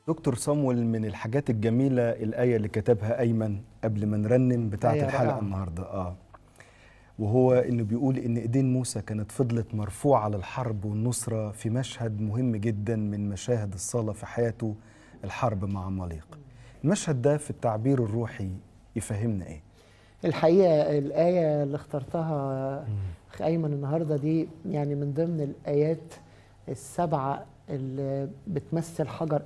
دكتور صامويل من الحاجات الجميلة الآية اللي كتبها أيمن قبل ما نرنم بتاعة آية الحلقة رائعة. النهاردة آه وهو إنه بيقول إن إيدين موسى كانت فضلت مرفوعة للحرب والنصرة في مشهد مهم جدا من مشاهد الصلاة في حياته الحرب مع عماليق المشهد ده في التعبير الروحي يفهمنا إيه؟ الحقيقة الآية اللي اخترتها أخ أيمن النهاردة دي يعني من ضمن الآيات السبعة اللي بتمثل حجر